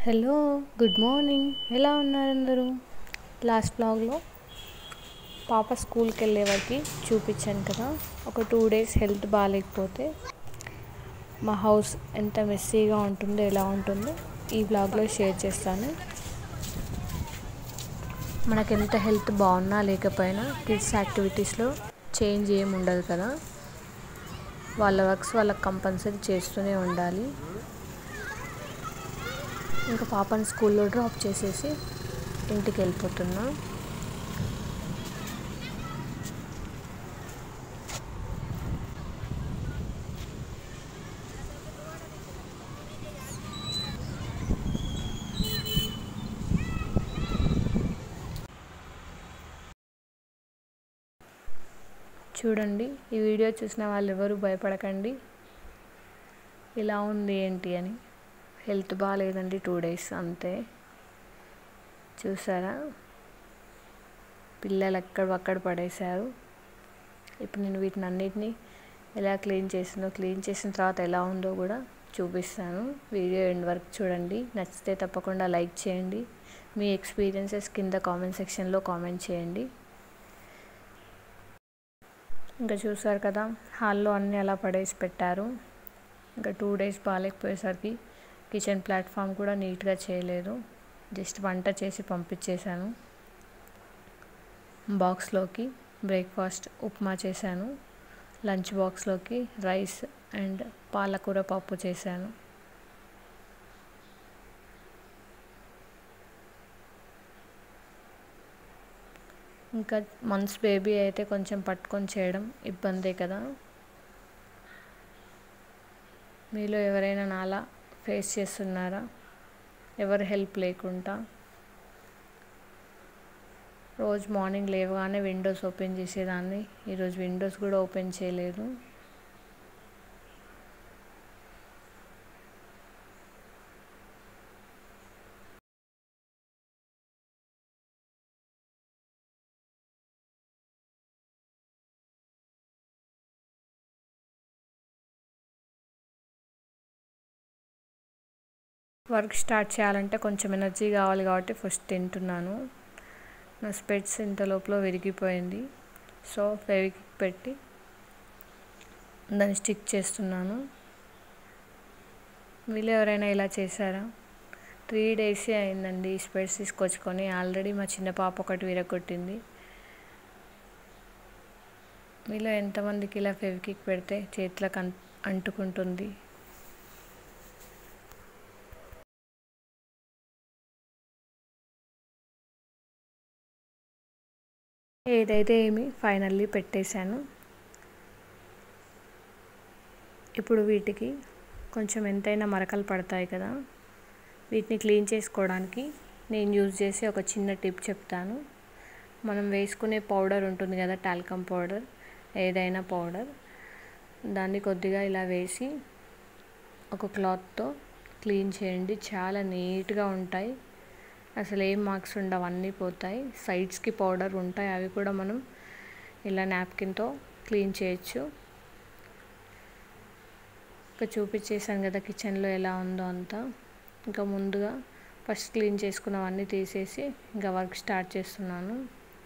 hello good morning ఎలా ఉన్నారు అందరూ లాస్ట్ బ్లాగ్లో పాప స్కూల్కి వెళ్ళే వరకు చూపించాను కదా ఒక టూ డేస్ హెల్త్ బాగాలేకపోతే మా హౌస్ ఎంత మెస్సీగా ఉంటుందో ఎలా ఉంటుందో ఈ బ్లాగ్లో షేర్ చేస్తాను మనకి ఎంత హెల్త్ బాగున్నా లేకపోయినా కిడ్స్ యాక్టివిటీస్లో చేంజ్ ఏమి ఉండదు కదా వాళ్ళ వర్క్స్ వాళ్ళకి కంపల్సరీ చేస్తూనే ఉండాలి ఇంకా పాపని స్కూల్లో డ్రాప్ చేసేసి ఇంటికి వెళ్ళిపోతున్నా చూడండి ఈ వీడియో చూసిన వాళ్ళు ఎవరు భయపడకండి ఇలా ఉంది ఏంటి అని హెల్త్ బాగాలేదండి టూ డేస్ అంతే చూసారా పిల్లలు ఎక్కడ అక్కడ పడేశారు ఇప్పుడు నేను వీటిని అన్నిటినీ ఎలా క్లీన్ చేసిందో క్లీన్ చేసిన తర్వాత ఎలా ఉందో కూడా చూపిస్తాను వీడియో ఎండ్ వరకు చూడండి నచ్చితే తప్పకుండా లైక్ చేయండి మీ ఎక్స్పీరియన్సెస్ కింద కామెంట్ సెక్షన్లో కామెంట్ చేయండి ఇంకా చూసారు కదా హాల్లో అన్నీ అలా పడేసి పెట్టారు ఇంకా టూ డేస్ బాగాలేకపోయేసరికి కిచెన్ ప్లాట్ఫామ్ కూడా నీట్గా చేయలేదు జస్ట్ వంట చేసి పంపించేశాను బాక్స్లోకి బ్రేక్ఫాస్ట్ ఉప్మా చేశాను లంచ్ బాక్స్లోకి రైస్ అండ్ పాలకూర పప్పు చేశాను ఇంకా మంత్స్ బేబీ అయితే కొంచెం పట్టుకొని చేయడం ఇబ్బందే కదా మీలో ఎవరైనా నాలా ఫేస్ చేస్తున్నారా ఎవరు హెల్ప్ లేకుండా రోజు మార్నింగ్ లేవగానే విండోస్ ఓపెన్ చేసేదాన్ని ఈరోజు విండోస్ కూడా ఓపెన్ చేయలేదు వర్క్ స్టార్ట్ చేయాలంటే కొంచెం ఎనర్జీ కావాలి కాబట్టి ఫస్ట్ తింటున్నాను నా స్పెట్స్ ఇంత లోపల విరిగిపోయింది సో ఫెవిక్విక్ పెట్టి దాన్ని స్టిక్ చేస్తున్నాను వీళ్ళు ఎవరైనా ఇలా చేశారా త్రీ డేసే అయిందండి ఈ స్పెట్స్ తీసుకొచ్చుకొని ఆల్రెడీ మా చిన్న పాప ఒకటి విరగొట్టింది మీలో ఎంతమందికి ఇలా ఫెవిక్విక్ పెడితే చేతులకు అంటుకుంటుంది ఏదైతే ఏమి ఫైనల్లీ పెట్టేశాను ఇప్పుడు వీటికి కొంచెం ఎంతైనా మరకలు పడతాయి కదా వీటిని క్లీన్ చేసుకోవడానికి నేను యూజ్ చేసే ఒక చిన్న టిప్ చెప్తాను మనం వేసుకునే పౌడర్ ఉంటుంది కదా టాల్కమ్ పౌడర్ ఏదైనా పౌడర్ దాన్ని కొద్దిగా ఇలా వేసి ఒక క్లాత్తో క్లీన్ చేయండి చాలా నీట్గా ఉంటాయి అసలు ఏం మార్క్స్ ఉండవు అన్నీ పోతాయి సైడ్స్కి పౌడర్ ఉంటాయి అవి కూడా మనం ఇలా నాప్కిన్తో క్లీన్ చేయొచ్చు ఇంకా చూపించేసాను కదా కిచెన్లో ఎలా ఉందో అంతా ఇంకా ముందుగా ఫస్ట్ క్లీన్ చేసుకున్నవన్నీ తీసేసి ఇంకా వర్క్ స్టార్ట్ చేస్తున్నాను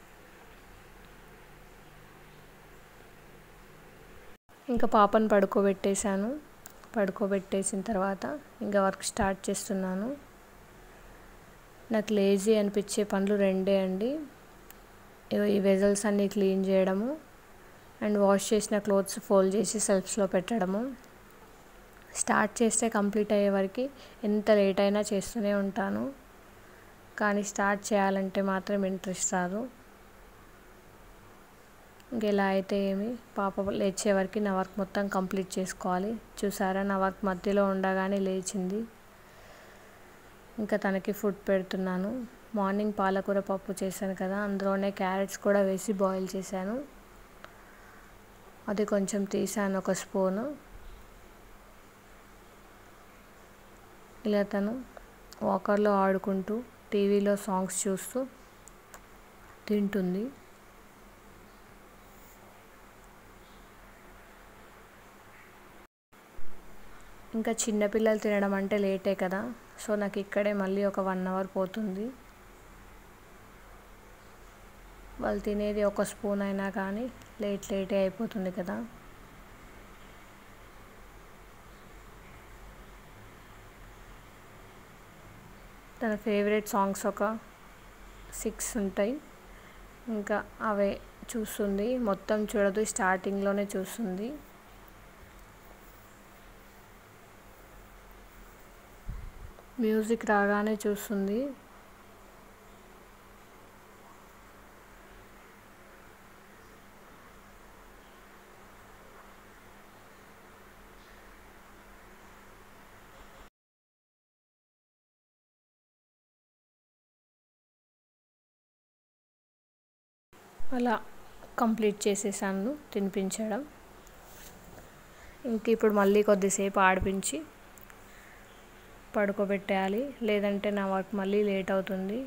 ఇంకా పాపను పడుకోబెట్టేశాను పడుకోబెట్టేసిన తర్వాత ఇంకా వర్క్ స్టార్ట్ చేస్తున్నాను నాకు లేజీ అనిపించే పనులు రెండే అండి ఈ వెజల్స్ అన్నీ క్లీన్ చేయడము అండ్ వాష్ చేసిన క్లోత్స్ ఫోల్డ్ చేసి సెల్ఫ్స్లో పెట్టడము స్టార్ట్ చేస్తే కంప్లీట్ అయ్యే వరకు ఎంత లేట్ అయినా చేస్తూనే ఉంటాను కానీ స్టార్ట్ చేయాలంటే మాత్రం ఇంట్రెస్ట్ రాదు ఇంకెలా అయితే ఏమి పాప లేచే వరకు నా వర్క్ మొత్తం కంప్లీట్ చేసుకోవాలి చూసారా నా వర్క్ మధ్యలో ఉండగానే లేచింది ఇంకా తనకి ఫుడ్ పెడుతున్నాను మార్నింగ్ పాలకూర పప్పు చేశాను కదా అందులోనే క్యారెట్స్ కూడా వేసి బాయిల్ చేశాను అది కొంచెం తీసాను ఒక స్పూను ఇలా తను వాకర్లో ఆడుకుంటూ టీవీలో సాంగ్స్ చూస్తూ తింటుంది ఇంకా చిన్నపిల్లలు తినడం అంటే లేటే కదా సో నాకు ఇక్కడే మళ్ళీ ఒక వన్ అవర్ పోతుంది వాళ్ళు తినేది ఒక స్పూన్ అయినా కానీ లేట్ లేటే అయిపోతుంది కదా తన ఫేవరెట్ సాంగ్స్ ఒక సిక్స్ ఉంటాయి ఇంకా అవే చూస్తుంది మొత్తం చూడదు స్టార్టింగ్లోనే చూస్తుంది మ్యూజిక్ రాగానే చూస్తుంది అలా కంప్లీట్ చేసేసాను తినిపించడం ఇంక ఇప్పుడు మళ్ళీ కొద్దిసేపు ఆడిపించి పడుకోబెట్టేయాలి లేదంటే నా వర్క్ మళ్ళీ లేట్ అవుతుంది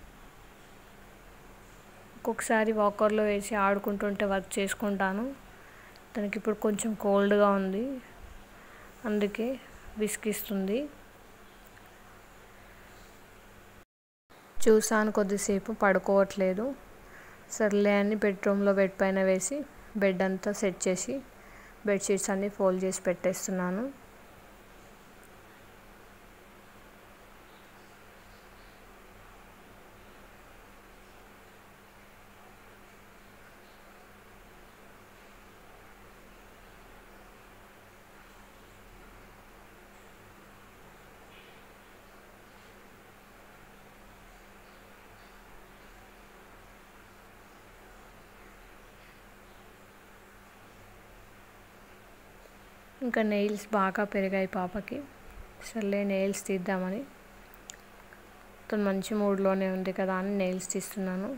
ఒక్కొక్కసారి వాకర్లో వేసి ఆడుకుంటుంటే వర్క్ చేసుకుంటాను తనకి ఇప్పుడు కొంచెం కోల్డ్గా ఉంది అందుకే విసిగిస్తుంది చూసాను కొద్దిసేపు పడుకోవట్లేదు సర్లే అని బెడ్రూమ్లో బెడ్ పైన వేసి బెడ్ అంతా సెట్ చేసి బెడ్షీట్స్ అన్నీ ఫోల్డ్ చేసి పెట్టేస్తున్నాను ఇంకా నెయిల్స్ బాగా పెరిగాయి పాపకి సర్లే నెయిల్స్ తీద్దామని తను మంచి మూడ్లోనే ఉంది కదా అని నెయిల్స్ తీస్తున్నాను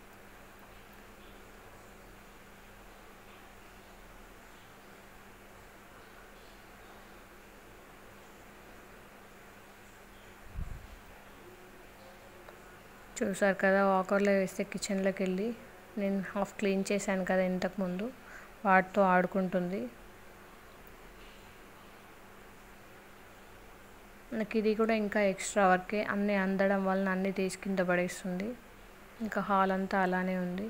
చూసారు కదా వాకర్లో వేస్తే కిచెన్లోకి వెళ్ళి నేను హాఫ్ క్లీన్ చేశాను కదా ఇంతకుముందు వాటితో ఆడుకుంటుంది నాకు ఇది కూడా ఇంకా ఎక్స్ట్రా వర్కే అన్నీ అందడం వలన అన్నీ తీసి కింద పడేస్తుంది ఇంకా హాల్ అంతా అలానే ఉంది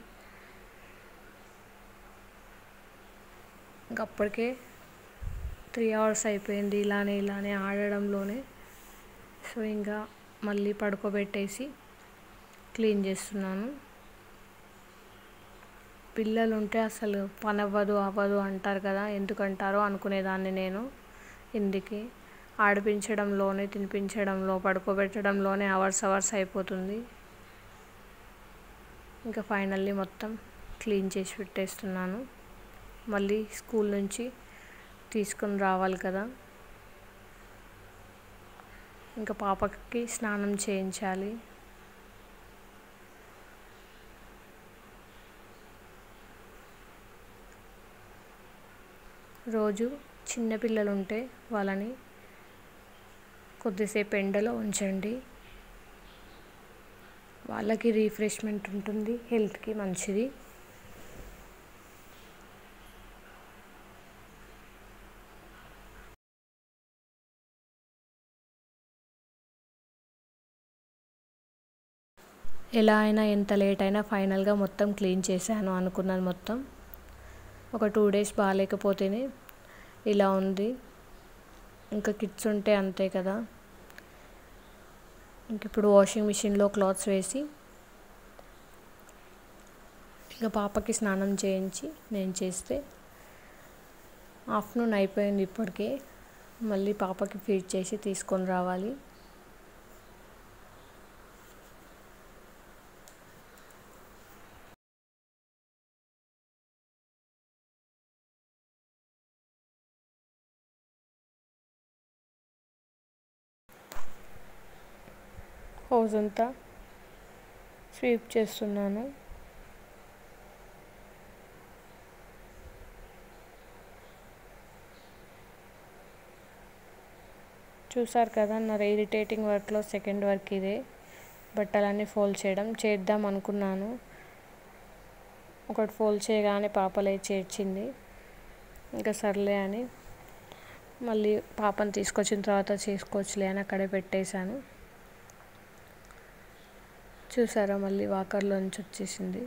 ఇంకా అప్పటికే త్రీ అవర్స్ అయిపోయింది ఇలానే ఇలానే ఆడడంలోనే సో ఇంకా మళ్ళీ పడుకోబెట్టేసి క్లీన్ చేస్తున్నాను పిల్లలు ఉంటే అసలు పని అవ్వదు అవ్వదు అంటారు కదా ఎందుకంటారో అనుకునేదాన్ని నేను ఇందుకే ఆడిపించడంలోనే తినిపించడంలో పడుకోబెట్టడంలోనే అవర్స్ అవర్స్ అయిపోతుంది ఇంకా ఫైనల్లీ మొత్తం క్లీన్ చేసి పెట్టేస్తున్నాను మళ్ళీ స్కూల్ నుంచి తీసుకొని రావాలి కదా ఇంకా పాపకి స్నానం చేయించాలి రోజు చిన్నపిల్లలు ఉంటే వాళ్ళని కొద్దిసేపు ఎండలో ఉంచండి వాళ్ళకి రీఫ్రెష్మెంట్ ఉంటుంది హెల్త్కి మంచిది ఎలా అయినా ఎంత లేట్ అయినా ఫైనల్గా మొత్తం క్లీన్ చేశాను అనుకున్నది మొత్తం ఒక టూ డేస్ బాగాలేకపోతేనే ఇలా ఉంది ఇంకా కిడ్స్ ఉంటే అంతే కదా ఇంక ఇప్పుడు వాషింగ్ మిషన్లో క్లాత్స్ వేసి ఇంకా పాపకి స్నానం చేయించి నేను చేస్తే ఆఫ్టర్నూన్ అయిపోయింది ఇప్పటికే మళ్ళీ పాపకి ఫీడ్ చేసి తీసుకొని రావాలి హౌస్ అంతా స్వీప్ చేస్తున్నాను చూసారు కదా నా ఇరిటేటింగ్ వర్క్లో సెకండ్ వర్క్ ఇదే బట్టలన్నీ ఫోల్డ్ చేయడం చేద్దాం అనుకున్నాను ఒకటి ఫోల్డ్ చేయగానే పాప లేచి ఏడ్చింది ఇంకా సర్లే అని మళ్ళీ పాపని తీసుకొచ్చిన తర్వాత చేసుకోవచ్చులే అని అక్కడే పెట్టేశాను చూసారా మళ్ళీ వాకర్లోంచి వచ్చేసింది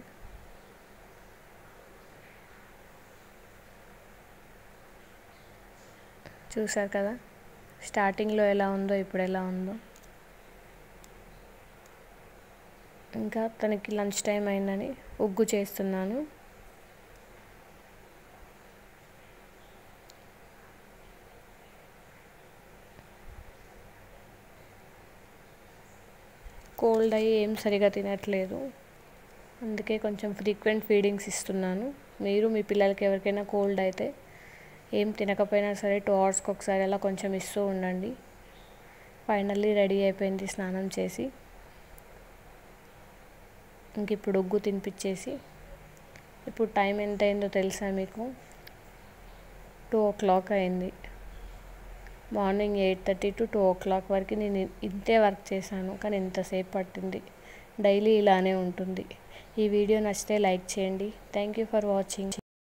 చూసారు కదా స్టార్టింగ్లో ఎలా ఉందో ఇప్పుడు ఎలా ఉందో ఇంకా తనకి లంచ్ టైం అయిందని ఉగ్గు చేస్తున్నాను కోల్డ్ అయ్యి ఏం సరిగా తినట్లేదు అందుకే కొంచెం ఫ్రీక్వెంట్ ఫీడింగ్స్ ఇస్తున్నాను మీరు మీ పిల్లలకి ఎవరికైనా కోల్డ్ అయితే ఏం తినకపోయినా సరే టూ అవర్స్కి ఒకసారి అలా కొంచెం ఇస్తూ ఉండండి ఫైనల్లీ రెడీ అయిపోయింది స్నానం చేసి ఇంక ఇప్పుడు ఉగ్గు తినిపించేసి ఇప్పుడు టైం ఎంత అయిందో తెలుసా మీకు టూ ఓ క్లాక్ అయింది morning eight thirty to two o'clock వరకు నేను ఇంతే వర్క్ చేశాను కానీ ఇంతసేపు పట్టింది డైలీ ఇలానే ఉంటుంది ఈ వీడియో నచ్చితే లైక్ చేయండి థ్యాంక్ యూ ఫర్ వాచింగ్